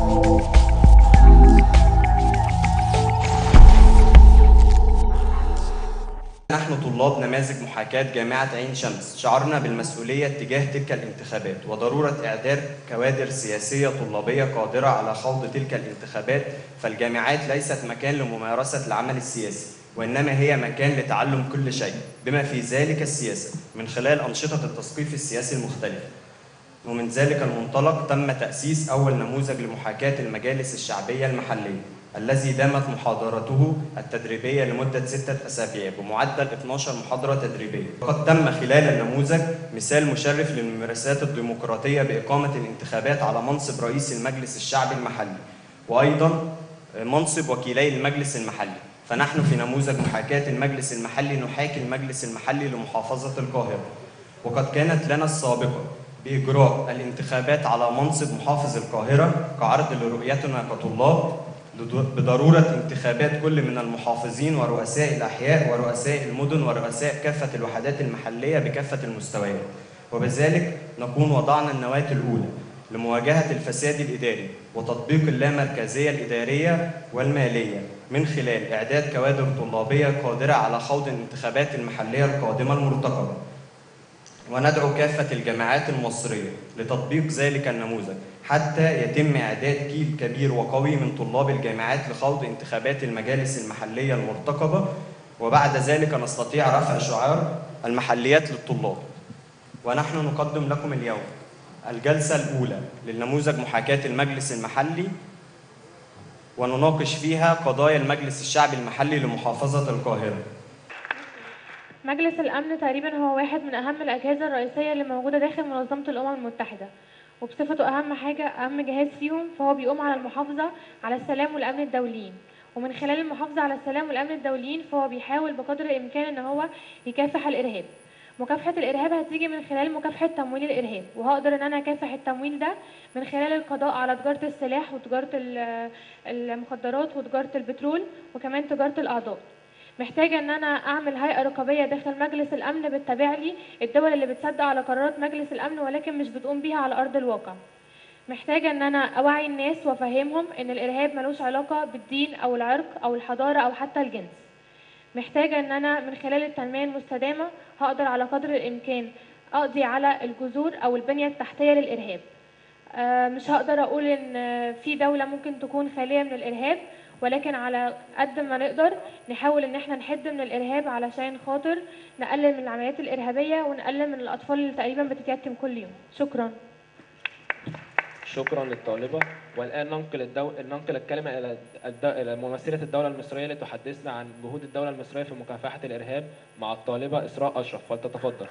نحن طلاب نماذج محاكاة جامعة عين شمس شعرنا بالمسؤولية تجاه تلك الانتخابات وضرورة إعداد كوادر سياسية طلابية قادرة على خوض تلك الانتخابات فالجامعات ليست مكان لممارسة العمل السياسي وإنما هي مكان لتعلم كل شيء بما في ذلك السياسة من خلال أنشطة التثقيف السياسي المختلفة ومن ذلك المنطلق تم تأسيس أول نموذج لمحاكاة المجالس الشعبية المحلية الذي دامت محاضرته التدريبية لمدة ستة أسابيع بمعدل 12 محاضرة تدريبية وقد تم خلال النموذج مثال مشرف للممارسات الديمقراطية بإقامة الانتخابات على منصب رئيس المجلس الشعبي المحلي وأيضا منصب وكيلي المجلس المحلي فنحن في نموذج محاكاة المجلس المحلي نحاكي المجلس المحلي لمحافظة القاهرة وقد كانت لنا السابقة بإجراء الانتخابات على منصب محافظ القاهرة كعرض لرؤيتنا كطلاب بضرورة انتخابات كل من المحافظين ورؤساء الأحياء ورؤساء المدن ورؤساء كافة الوحدات المحلية بكافة المستويات وبذلك نكون وضعنا النواة الأولى لمواجهة الفساد الإداري وتطبيق اللامركزية الإدارية والمالية من خلال إعداد كوادر طلابية قادرة على خوض الانتخابات المحلية القادمة المرتقبة وندعو كافة الجامعات المصرية لتطبيق ذلك النموذج حتى يتم إعداد جيل كبير وقوي من طلاب الجامعات لخوض انتخابات المجالس المحلية المرتقبة وبعد ذلك نستطيع رفع شعار المحليات للطلاب ونحن نقدم لكم اليوم الجلسة الأولى للنموذج محاكاة المجلس المحلي ونناقش فيها قضايا المجلس الشعبي المحلي لمحافظة القاهرة مجلس الأمن تقريبا هو واحد من أهم الأجهزة الرئيسية اللي موجودة داخل منظمة الأمم المتحدة وبصفته أهم حاجة أهم جهاز فيهم فهو بيقوم على المحافظة على السلام والأمن الدوليين ومن خلال المحافظة على السلام والأمن الدوليين فهو بيحاول بقدر الإمكان إن هو يكافح الإرهاب مكافحة الإرهاب هتيجي من خلال مكافحة تمويل الإرهاب وهقدر إن أنا أكافح التمويل ده من خلال القضاء على تجارة السلاح وتجارة المخدرات وتجارة البترول وكمان تجارة الأعضاء محتاجه ان انا اعمل هيئه رقابيه داخل مجلس الامن بتتابع لي الدول اللي بتصدق على قرارات مجلس الامن ولكن مش بتقوم بيها على ارض الواقع محتاجه ان انا اوعي الناس وافهمهم ان الارهاب ملوش علاقه بالدين او العرق او الحضاره او حتى الجنس محتاجه ان انا من خلال التنميه المستدامه هقدر على قدر الامكان اقضي على الجذور او البنيه التحتيه للارهاب مش هقدر اقول ان في دوله ممكن تكون خاليه من الارهاب ولكن على قد ما نقدر نحاول ان احنا نحد من الارهاب علشان خاطر نقلل من العمليات الارهابيه ونقلل من الاطفال اللي تقريبا بتتيتم كل يوم شكرا شكرا للطالبه والان ننقل الدو... ننقل الكلمه الى الد... الى ممثله الدوله المصريه لتحدثنا عن جهود الدوله المصريه في مكافحه الارهاب مع الطالبه اسراء اشرف فلتتفضل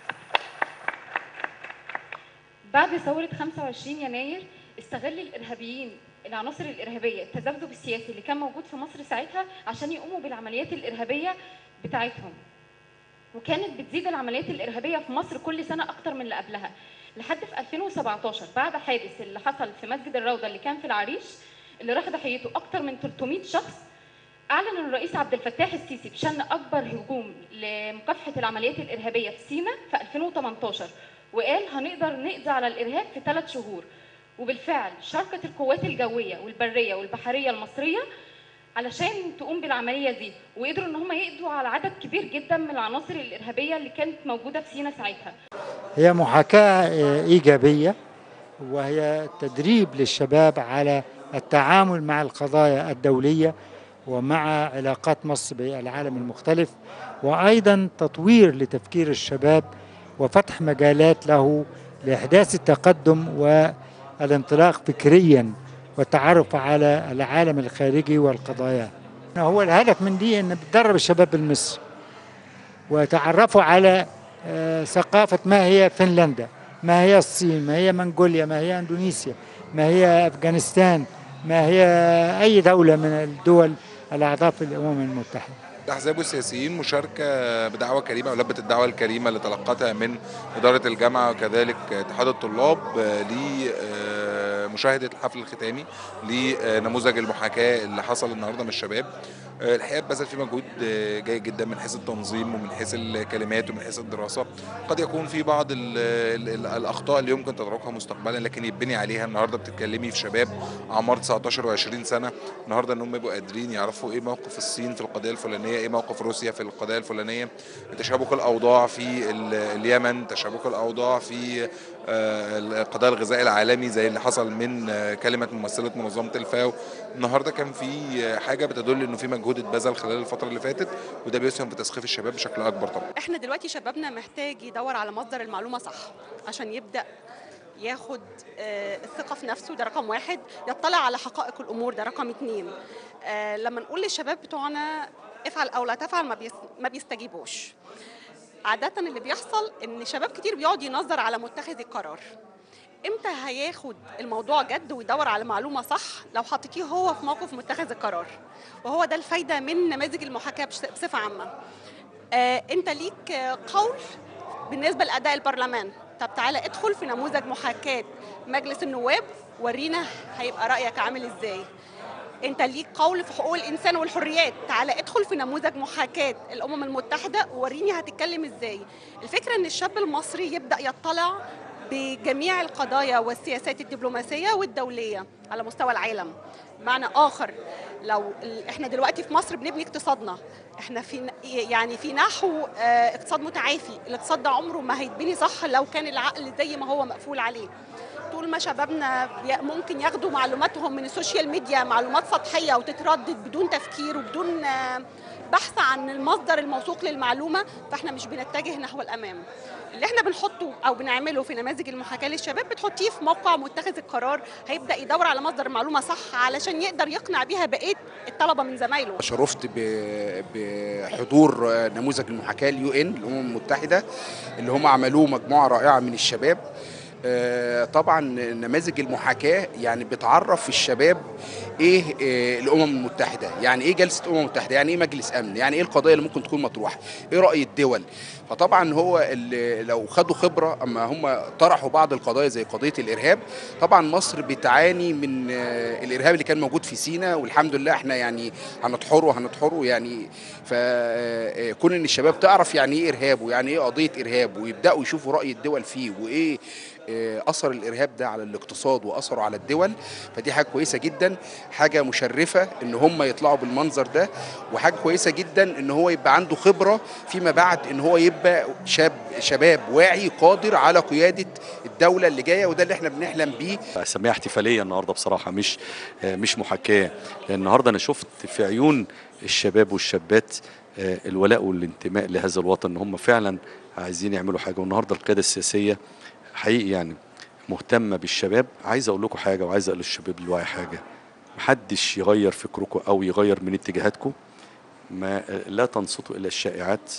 بعد ثوره 25 يناير استغل الارهابيين العناصر الارهابيه التذبذب السياسي اللي كان موجود في مصر ساعتها عشان يقوموا بالعمليات الارهابيه بتاعتهم وكانت بتزيد العمليات الارهابيه في مصر كل سنه اكتر من اللي قبلها لحد في 2017 بعد حادث اللي حصل في مسجد الروضه اللي كان في العريش اللي راح ضحيته اكتر من 300 شخص اعلن الرئيس عبد الفتاح السيسي بشان اكبر هجوم لمكافحه العمليات الارهابيه في سيناء في 2018 وقال هنقدر نقضي على الارهاب في ثلاث شهور وبالفعل شاركت القوات الجويه والبريه والبحريه المصريه علشان تقوم بالعمليه دي وقدروا ان هم يقضوا على عدد كبير جدا من العناصر الارهابيه اللي كانت موجوده في سينا ساعتها. هي محاكاه ايجابيه وهي تدريب للشباب على التعامل مع القضايا الدوليه ومع علاقات مصر بالعالم المختلف وايضا تطوير لتفكير الشباب وفتح مجالات له لاحداث التقدم و الانطلاق فكريا والتعرف على العالم الخارجي والقضايا هو الهدف من دي ان بتدرب الشباب المصري وتعرفوا على ثقافة ما هي فنلندا ما هي الصين ما هي منغوليا ما هي اندونيسيا ما هي افغانستان ما هي اي دولة من الدول الاعضاء في الامم المتحدة الاحزاب والسياسيين مشاركه بدعوه كريمه ولبه الدعوه الكريمه اللي تلقتها من اداره الجامعه وكذلك اتحاد الطلاب مشاهده الحفل الختامي لنموذج المحاكاه اللي حصل النهارده من الشباب آه، الحقيقه بذل فيه مجهود آه، جيد جدا من حيث التنظيم ومن حيث الكلمات ومن حيث الدراسه قد يكون في بعض ال ال ال الاخطاء اللي يمكن تتركها مستقبلا لكن يتبني عليها النهارده بتتكلمي في شباب اعمار 19 و20 سنه النهارده ان هم يبقوا قادرين يعرفوا ايه موقف الصين في القضيه الفلانيه ايه موقف روسيا في القضيه الفلانيه تشابك الاوضاع في ال- اليمن تشابك الاوضاع في آه، القضاء الغذائي العالمي زي اللي حصل من آه، كلمه ممثله منظمه الفاو النهارده كان في آه، حاجه بتدل انه في مجهود اتبذل خلال الفتره اللي فاتت وده بيسهم في تثقيف الشباب بشكل اكبر طبعا احنا دلوقتي شبابنا محتاج يدور على مصدر المعلومه صح عشان يبدا ياخد آه، الثقه في نفسه ده رقم واحد يطلع على حقائق الامور ده رقم اتنين آه، لما نقول للشباب بتوعنا افعل او لا تفعل ما بيس- ما بيستجيبوش عادة اللي بيحصل ان شباب كتير بيقعد ينظر على متخذ القرار امتى هياخد الموضوع جد ويدور على معلومة صح لو حطيتيه هو في موقف متخذ القرار وهو ده الفايدة من نماذج المحاكاة بش- بصفة عامة آه، انت ليك آه، قول بالنسبه لاداء البرلمان طب تعالى ادخل في نموذج محاكاه مجلس النواب ورينا هيبقى رايك عامل ازاي انت ليك قول في حقوق الانسان والحريات تعالى ادخل في نموذج محاكاه الامم المتحده ووريني هتتكلم ازاي الفكره ان الشاب المصري يبدا يطلع بجميع القضايا والسياسات الدبلوماسيه والدوليه على مستوى العالم بمعنى اخر لو ال- احنا دلوقتي في مصر بنبني اقتصادنا احنا في ن- يعني في نحو آه، اقتصاد متعافي الاقتصاد ده عمره ما هيتبني صح لو كان العقل زي ما هو مقفول عليه طول ما شبابنا بي- ممكن ياخدوا معلوماتهم من السوشيال ميديا معلومات سطحيه وتتردد بدون تفكير وبدون آه، بحث عن المصدر الموثوق للمعلومه فاحنا مش بنتجه نحو الامام اللي احنا بنحطه او بنعمله في نماذج المحاكاه للشباب بتحطيه في موقع متخذ القرار هيبدا يدور على مصدر المعلومه صح علشان يقدر يقنع بيها بقيه الطلبه من زمايله شرفت ب- بحضور نموذج المحاكاه اليو ان الامم المتحده اللي هم عملوه مجموعه رائعه من الشباب آه، طبعا نماذج المحاكاه يعني بتعرف الشباب ايه آه، الامم المتحده يعني ايه جلسه الامم المتحده يعني ايه مجلس امن يعني ايه القضايا اللي ممكن تكون مطروحه ايه راي الدول فطبعا هو اللي لو خدوا خبره اما هم طرحوا بعض القضايا زي قضيه الارهاب طبعا مصر بتعاني من آه، الارهاب اللي كان موجود في سيناء والحمد لله احنا يعني هنطحره هنطحره يعني فكون ان الشباب تعرف يعني ايه ارهاب ويعني ايه قضيه ارهاب ويبداوا يشوفوا راي الدول فيه وايه آه، اثر الارهاب ده على الاقتصاد واثره على الدول فدي حاجه كويسه جدا حاجه مشرفه ان هم يطلعوا بالمنظر ده وحاجه كويسه جدا ان هو يبقى عنده خبره فيما بعد ان هو يبقى شاب شباب واعي قادر على قياده الدوله اللي جايه وده اللي احنا بنحلم بيه اسميها احتفاليه النهارده بصراحه مش آه، مش محاكاه لان النهارده انا شفت في عيون الشباب والشابات آه، الولاء والانتماء لهذا الوطن ان هم فعلا عايزين يعملوا حاجه والنهارده القياده السياسيه حقيقي يعني مهتمه بالشباب عايز اقول لكم حاجه وعايز اقول للشباب الوعي حاجه محدش يغير فكركم او يغير من اتجاهاتكم ما لا تنصتوا الى الشائعات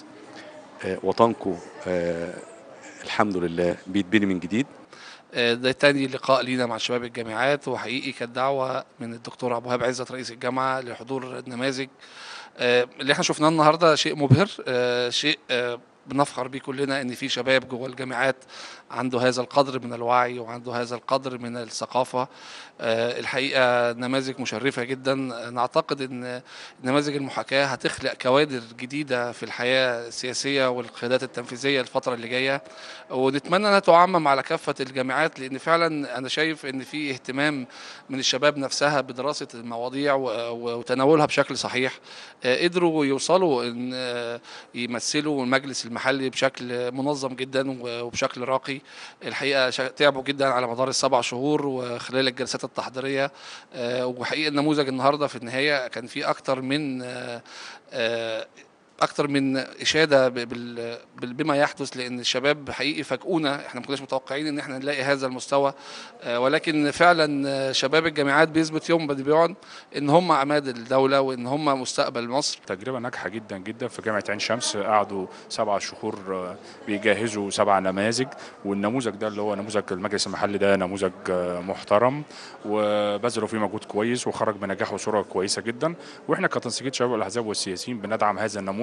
آه، وطنكم آه، الحمد لله بيتبني من جديد آه، ده تاني لقاء لينا مع شباب الجامعات وحقيقي كانت دعوة من الدكتور أبو وهاب عزت رئيس الجامعة لحضور النماذج آه، اللي احنا شفناه النهاردة شيء مبهر آه، شيء آه، بنفخر بيه كلنا ان في شباب جوه الجامعات عنده هذا القدر من الوعي وعنده هذا القدر من الثقافة آه، الحقيقة نماذج مشرفة جدا نعتقد ان نماذج المحاكاة هتخلق كوادر جديدة في الحياة السياسية والقيادات التنفيذية الفترة اللي جاية ونتمنى انها تعمم على كافة الجامعات لان فعلا انا شايف ان في اهتمام من الشباب نفسها بدراسة المواضيع و- و- وتناولها بشكل صحيح آه، قدروا يوصلوا ان آه، يمثلوا المجلس المحلي بشكل منظم جدا و- وبشكل راقي الحقيقة شا- تعبوا جدا على مدار السبع شهور وخلال الجلسات التحضيرية آه، وحقيقة النموذج النهاردة في النهاية كان في أكتر من آه، آه، اكتر من اشاده ب- بال- بال- بما يحدث لان الشباب حقيقي فاجئونا احنا ما كناش متوقعين ان احنا نلاقي هذا المستوى آه، ولكن فعلا آه، شباب الجامعات بيثبت يوم بعد يوم ان هم عماد الدوله وان هم مستقبل مصر تجربة ناجحة جدا جدا في جامعة عين شمس قعدوا سبع شهور آه، بيجهزوا سبع نماذج والنموذج ده اللي هو نموذج المجلس المحلي ده نموذج آه، محترم وبذلوا فيه مجهود كويس وخرج بنجاح وصورة كويسة جدا واحنا كتنسيقية شباب الأحزاب والسياسيين بندعم هذا النموذج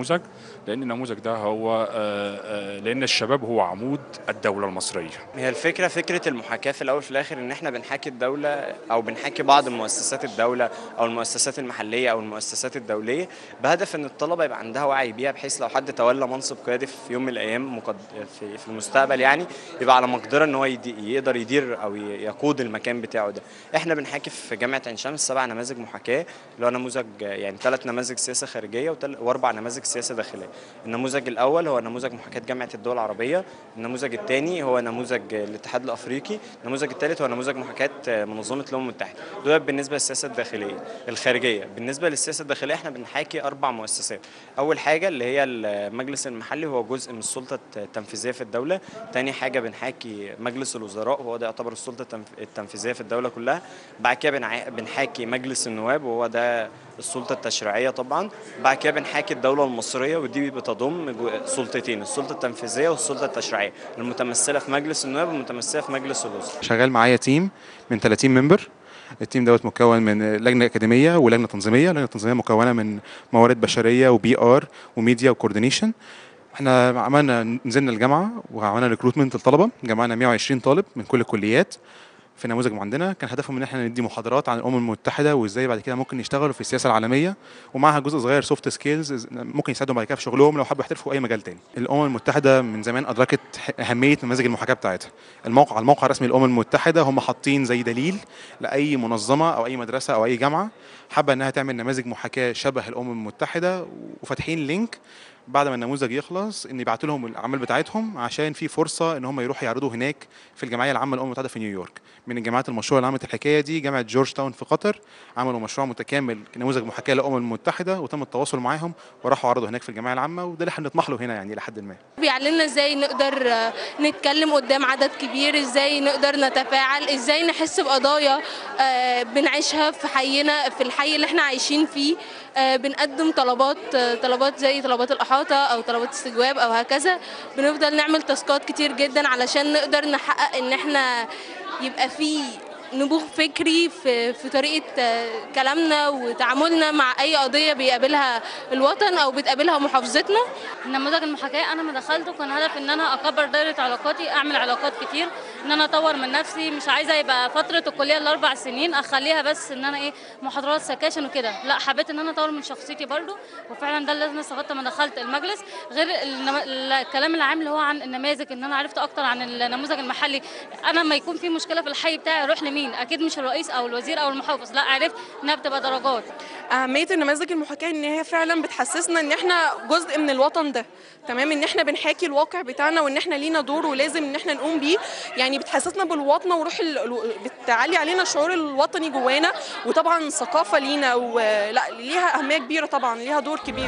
النموذج لان النموذج ده هو آه، آه، لان الشباب هو عمود الدوله المصريه هي الفكرة فكرة المحاكاة في الأول في الآخر إن إحنا بنحاكي الدولة أو بنحاكي بعض مؤسسات الدولة أو المؤسسات المحلية أو المؤسسات الدولية بهدف إن الطلبة يبقى عندها وعي بيها بحيث لو حد تولى منصب قيادي في يوم من الأيام مقد... في... في المستقبل يعني يبقى على مقدرة إن هو يدي... يقدر يدير أو ي- يقود المكان بتاعه ده. إحنا بنحاكي في جامعة عين شمس سبع نماذج محاكاة اللي هو نموذج يعني ثلاث نماذج سياسة خارجية وتل... وأربع نماذج سياسة داخلية. النموذج الأول هو نموذج محاكاة جامعة الدول العربية النموذج الثاني هو نموذج الاتحاد الافريقي النموذج الثالث هو نموذج محاكاه منظمه الامم المتحده دول بالنسبه للسياسه الداخليه الخارجيه بالنسبه للسياسه الداخليه احنا بنحاكي اربع مؤسسات اول حاجه اللي هي المجلس المحلي هو جزء من السلطه التنفيذيه في الدوله تاني حاجه بنحاكي مجلس الوزراء وهو ده يعتبر السلطه التنف- التنفيذيه في الدوله كلها بعد كده بنع- بنحاكي مجلس النواب وهو ده السلطة التشريعية طبعا بعد كده بنحاكي الدولة المصرية ودي بتضم جو- سلطتين السلطة التنفيذية والسلطة التشريعية المتمثلة في مجلس النواب والمتمثلة في مجلس الوزراء شغال معايا تيم من 30 ممبر التيم دوت مكون من لجنه اكاديميه ولجنه تنظيميه اللجنه التنظيميه مكونه من موارد بشريه وبي ار وميديا وكوردينيشن احنا عملنا نزلنا الجامعه وعملنا ريكروتمنت للطلبه جمعنا 120 طالب من كل الكليات في نموذج عندنا كان هدفهم ان احنا ندي محاضرات عن الامم المتحده وازاي بعد كده ممكن يشتغلوا في السياسه العالميه ومعها جزء صغير سوفت سكيلز ممكن يساعدهم بعد كده في شغلهم لو حبوا يحترفوا في اي مجال تاني الامم المتحده من زمان ادركت اهميه نماذج المحاكاه بتاعتها الموقع على الموقع الرسمي للامم المتحده هم حاطين زي دليل لاي منظمه او اي مدرسه او اي جامعه حابه انها تعمل نماذج محاكاه شبه الامم المتحده وفاتحين لينك بعد ما النموذج يخلص ان يبعتوا لهم الاعمال بتاعتهم عشان في فرصه ان هم يروحوا يعرضوا هناك في الجمعيه العامه للامم المتحده في نيويورك من الجامعات المشهوره اللي عملت الحكايه دي جامعه جورج تاون في قطر عملوا مشروع متكامل نموذج محاكاه للامم المتحده وتم التواصل معاهم وراحوا عرضوا هناك في الجمعيه العامه وده اللي احنا بنطمح له هنا يعني الى حد ما بيعلمنا ازاي نقدر آه، نتكلم قدام عدد كبير ازاي نقدر نتفاعل ازاي نحس بقضايا آه، بنعيشها في حينا في الحي اللي احنا عايشين فيه آه، بنقدم طلبات آه، طلبات زي طلبات الإحاطة أو طلبات استجواب أو هكذا بنفضل نعمل تاسكات كتير جدا علشان نقدر نحقق إن احنا يبقى في نبوغ فكري في في طريقة آه، كلامنا وتعاملنا مع أي قضية بيقابلها الوطن أو بتقابلها محافظتنا نموذج المحاكاة أنا ما دخلته كان هدف إن أنا أكبر دايرة علاقاتي أعمل علاقات كتير إن أنا أطور من نفسي مش عايزة يبقى فترة الكلية الأربع سنين أخليها بس إن أنا إيه محاضرات سكاشن وكده لا حبيت إن أنا أطور من شخصيتي برضو وفعلا ده اللي أنا استفدت لما دخلت المجلس غير النم- الكلام العام اللي هو عن النماذج إن أنا عرفت أكتر عن النموذج المحلي أنا لما يكون في مشكلة في الحي بتاعي أروح لمين أكيد مش الرئيس أو الوزير أو المحافظ لا عرفت إنها بتبقى درجات أهمية النماذج المحاكاة إن هي فعلا بتحسسنا إن إحنا جزء من الوطن ده تمام إن إحنا بنحاكي الواقع بتاعنا وإن إحنا لينا دور ولازم إن إحنا نقوم بيه يعني بتحسسنا بالوطن وروح ال... ال- بتعلي علينا الشعور الوطني جوانا وطبعا ثقافة لينا ولا ليها أهمية كبيرة طبعا ليها دور كبير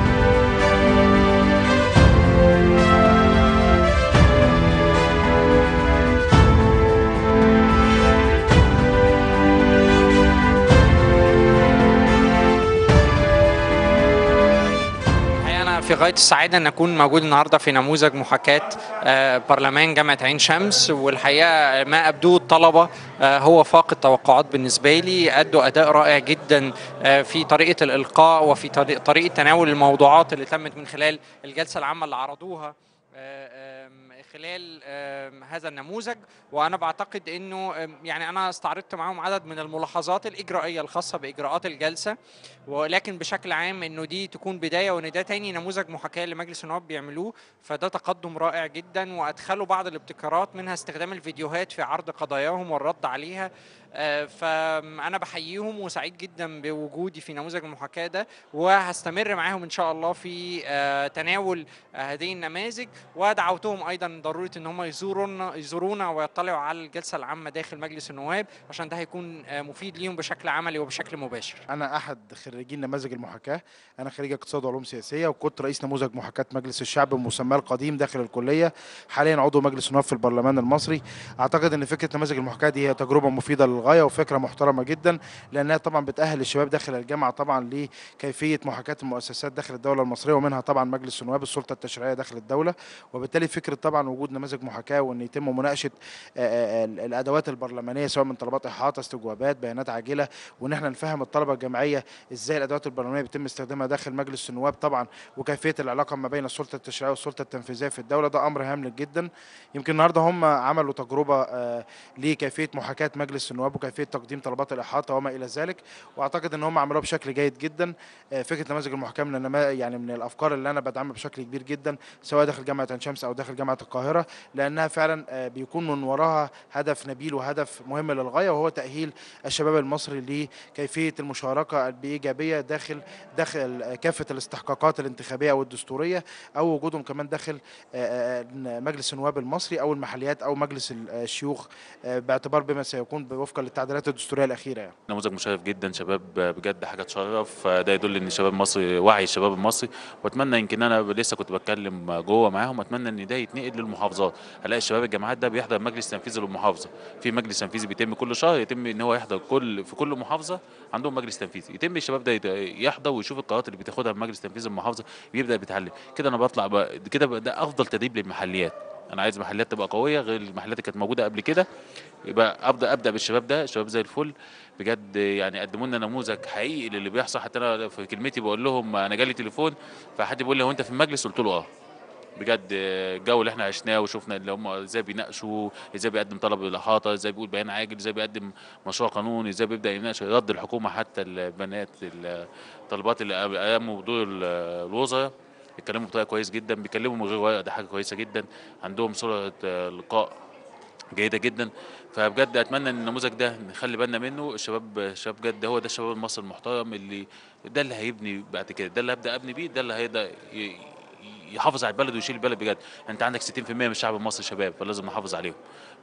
الحقيقة أنا في غاية السعادة أن أكون موجود النهاردة في نموذج محاكاة آه، برلمان جامعة عين شمس والحقيقة ما أبدوه الطلبة آه، هو فاق التوقعات بالنسبة لي أدوا أداء رائع جدا آه، في طريقة الإلقاء وفي طريق- طريقة تناول الموضوعات اللي تمت من خلال الجلسة العامة اللي عرضوها آه، آم، خلال آم، هذا النموذج وانا بعتقد انه آم، يعني انا استعرضت معاهم عدد من الملاحظات الاجرائيه الخاصه باجراءات الجلسه ولكن بشكل عام انه دي تكون بدايه وان ده تاني نموذج محاكاه لمجلس النواب بيعملوه فده تقدم رائع جدا وادخلوا بعض الابتكارات منها استخدام الفيديوهات في عرض قضاياهم والرد عليها آه، فانا بحييهم وسعيد جدا بوجودي في نموذج المحاكاه ده وهستمر معاهم ان شاء الله في آه، تناول آه، هذه النماذج ودعوتهم ايضا ضروره ان هم يزورونا يزورونا ويطلعوا على الجلسه العامه داخل مجلس النواب عشان ده هيكون آه، مفيد ليهم بشكل عملي وبشكل مباشر انا احد خريجين نماذج المحاكاه انا خريج اقتصاد وعلوم سياسيه وكنت رئيس نموذج محاكاه مجلس الشعب بمسماه القديم داخل الكليه حاليا عضو مجلس النواب في البرلمان المصري اعتقد ان فكره نماذج المحاكاه دي هي تجربه مفيده للغايه وفكره محترمه جدا لانها طبعا بتاهل الشباب داخل الجامعه طبعا لكيفيه محاكاه المؤسسات داخل الدوله المصريه ومنها طبعا مجلس النواب السلطه التشريعيه داخل الدوله وبالتالي فكره طبعا وجود نماذج محاكاه وان يتم مناقشه آه، آه، الادوات البرلمانيه سواء من طلبات احاطه استجوابات بيانات عاجله وان احنا نفهم الطلبه الجامعيه ازاي الادوات البرلمانيه بيتم استخدامها داخل مجلس النواب طبعا وكيفيه العلاقه ما بين السلطه التشريعيه والسلطه التنفيذيه في الدوله ده امر هام جدا يمكن النهارده هم عملوا تجربه آه، لكيفيه محاكاه مجلس النواب وكيفيه تقديم طلبات الاحاطه وما الى ذلك واعتقد ان هم عملوها بشكل جيد جدا آه، فكره نماذج المحاكاه من النما- يعني من الافكار اللي انا بدعمها بشكل كبير جدا سواء داخل جامعه عين شمس او داخل جامعه القاهره لانها فعلا آه، بيكون من وراها هدف نبيل وهدف مهم للغايه وهو تاهيل الشباب المصري لكيفيه المشاركه بايجابيه داخل داخل كافه الاستحقاقات الانتخابيه او الدستوريه او وجودهم كمان داخل آه، آه، مجلس النواب المصري او المحليات او مجلس الشيوخ آه، باعتبار بما سيكون وفقا للتعديلات الدستوريه الاخيره يعني. نموذج مشرف جدا شباب بجد حاجه تشرف ده يدل ان الشباب المصري وعي الشباب المصري واتمنى يمكن انا لسه كنت بتكلم جوه معاهم اتمنى ان ده يتنقل للمحافظات هلاقي الشباب الجامعات ده بيحضر مجلس تنفيذي للمحافظه في مجلس تنفيذي بيتم كل شهر يتم ان هو يحضر كل في كل محافظه عندهم مجلس تنفيذي يتم الشباب ده يت- يحضر ويشوف القرارات اللي بتاخدها من مجلس تنفيذي المحافظه بيبدا بيتعلم كده انا بطلع بقى كده بقى ده افضل تدريب للمحليات انا عايز محلات تبقى قويه غير المحلات اللي كانت موجوده قبل كده يبقى ابدا ابدا بالشباب ده الشباب زي الفل بجد يعني قدموا لنا نموذج حقيقي للي بيحصل حتى انا في كلمتي بقول لهم انا جالي تليفون فحد بيقول لي هو انت في المجلس قلت له اه بجد الجو اللي احنا عشناه وشفنا اللي هم ازاي بيناقشوا ازاي بيقدم طلب الاحاطه ازاي بيقول بيان عاجل ازاي بيقدم مشروع قانون ازاي بيبدا يناقش رد الحكومه حتى البنات الطلبات اللي قاموا بدور ال- الوزراء بيتكلموا بطريقه كويس جدا بيتكلموا من غير ورق ده حاجه كويسه جدا عندهم سرعه آه، لقاء جيده جدا فبجد اتمنى ان النموذج ده نخلي بالنا منه الشباب الشباب بجد هو ده الشباب المصري المحترم اللي ده اللي هيبني بعد كده ده اللي هبدا ابني بيه ده اللي هيقدر ي- يحافظ على البلد ويشيل البلد بجد انت عندك 60% من الشعب المصري شباب فلازم نحافظ عليهم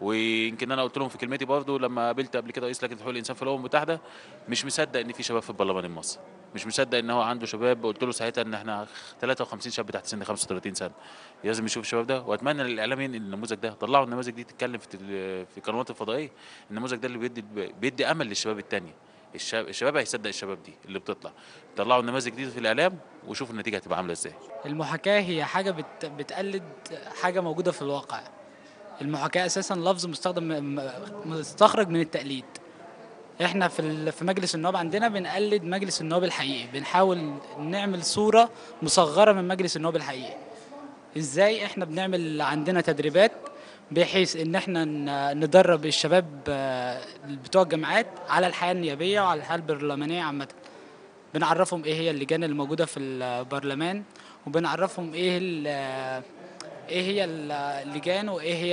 ويمكن انا قلت لهم في كلمتي برضو لما قابلت قبل كده رئيس لجنه حقوق الانسان في الامم المتحده مش مصدق ان في شباب في البرلمان المصري مش مصدق ان هو عنده شباب قلت له ساعتها ان احنا 53 شاب تحت سن 35 سنه لازم يشوف الشباب ده واتمنى الاعلام ينقل النموذج ده طلعوا النماذج دي تتكلم في تل- في القنوات الفضائيه النموذج ده اللي بيدي بيدي امل للشباب التانية الشباب الشباب هيصدق الشباب دي اللي بتطلع طلعوا النماذج دي في الاعلام وشوفوا النتيجه هتبقى عامله ازاي المحاكاة هي حاجة بت... بتقلد حاجة موجودة في الواقع المحاكاة أساسا لفظ مستخدم م- مستخرج من التقليد احنا في ال- في مجلس النواب عندنا بنقلد مجلس النواب الحقيقي بنحاول نعمل صورة مصغرة من مجلس النواب الحقيقي ازاي احنا بنعمل عندنا تدريبات بحيث ان احنا ن- ندرب الشباب آه، بتوع الجامعات على الحياة النيابية وعلى الحياة البرلمانية عامة بنعرفهم ايه هي اللجان الموجوده في البرلمان وبنعرفهم ايه ال- ايه هي اللجان وايه هي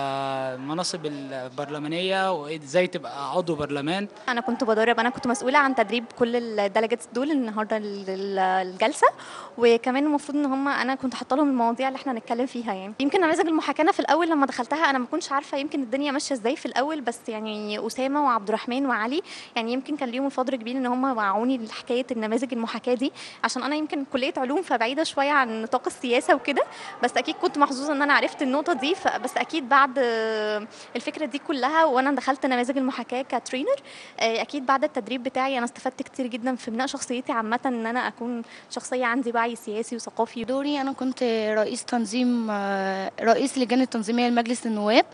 المناصب البرلمانيه وازاي تبقى عضو برلمان انا كنت بدرب انا كنت مسؤوله عن تدريب كل الدelegates دول النهارده ال- ال- الجلسه وكمان المفروض ان هم انا كنت حاطه لهم المواضيع اللي احنا هنتكلم فيها يعني يمكن نماذج المحاكاه أنا في الاول لما دخلتها انا ما كنتش عارفه يمكن الدنيا ماشيه ازاي في الاول بس يعني اسامه وعبد الرحمن وعلي يعني يمكن كان ليهم فضل كبير ان هم وعوني لحكايه النماذج المحاكاه دي عشان انا يمكن كليه علوم فبعيده شويه عن نطاق السياسه وكده بس اكيد كنت محظوظه ان انا عرفت النقطه دي ف- بس اكيد بعد آه، الفكره دي كلها وانا دخلت نماذج المحاكاه كترينر آه، اكيد بعد التدريب بتاعي انا استفدت كتير جدا في بناء شخصيتي عامه ان انا اكون شخصيه عندي وعي سياسي وثقافي دوري انا كنت رئيس تنظيم آه، رئيس اللجان التنظيميه لمجلس النواب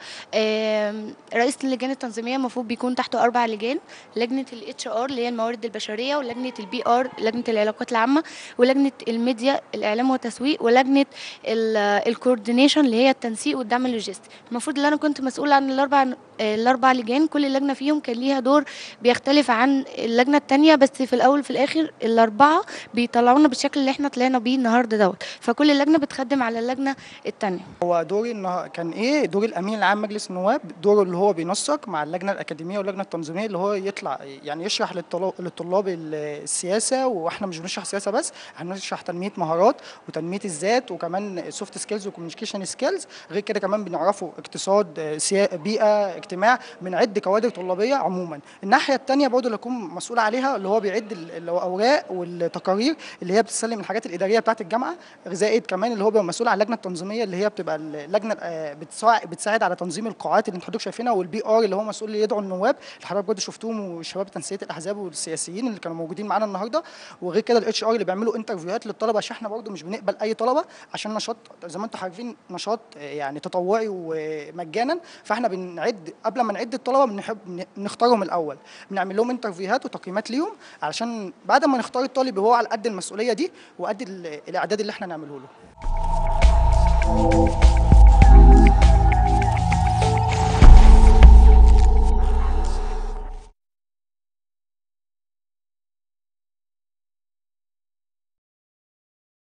آم، رئيس اللجان التنظيميه المفروض بيكون تحته اربع لجان لجنه الاتش ار اللي هي الموارد البشريه ولجنه البي ار لجنه العلاقات العامه ولجنه الميديا الاعلام والتسويق ولجنه الكوردينيشن اللي هي التنسيق والدعم اللوجستي المفروض ان انا كنت مسؤوله عن الاربع آه، الاربع لجان كل لجنه فيهم كان ليها دور بيختلف عن اللجنه التانية بس في الاول وفي الاخر الاربعه بيطلعونا بالشكل اللي احنا طلعنا بيه النهارده دوت فكل لجنه بتخدم على اللجنه التانية هو دوري النه- كان ايه دور الامين العام مجلس النواب دوره اللي هو بينسق مع اللجنه الاكاديميه واللجنه التنظيميه اللي هو يطلع يعني يشرح للطلاب للطلاب ال- السياسه واحنا مش بنشرح سياسه بس احنا بنشرح تنميه مهارات وتنميه الذات وكمان سوفت سكيلز وكوميونيكيشن سكيلز غير كده كمان بنعرفوا اقتصاد آه، سيا- بيئه اجتماع بنعد كوادر طلابيه عموما الناحيه الثانيه برضه اللي اكون مسؤول عليها اللي هو بيعد ال- الاوراق والتقارير اللي هي بتسلم الحاجات الاداريه بتاعه الجامعه زائد كمان اللي هو بيبقى مسؤول على اللجنه التنظيميه اللي هي بتبقى اللجنه آه، بتساعد بتساعد على تنظيم القاعات اللي انتوا حضرتك شايفينها والبي ار اللي هو مسؤول اللي يدعو النواب اللي حضرتك برضه شفتوهم وشباب تنسيق الاحزاب والسياسيين اللي كانوا موجودين معانا النهارده وغير كده الاتش ار اللي بيعملوا انترفيوهات للطلبه عشان احنا برضه مش بنقبل اي طلبه عشان نشاط زي ما انتم عارفين نشاط آه، يعني تطوعي ومجانا فاحنا بنعد قبل ما نعد الطلبه بنحب نختارهم الاول بنعمل لهم انترفيوهات وتقييمات ليهم علشان بعد ما نختار الطالب هو على قد المسؤوليه دي وقد ال- الاعداد اللي احنا نعمله له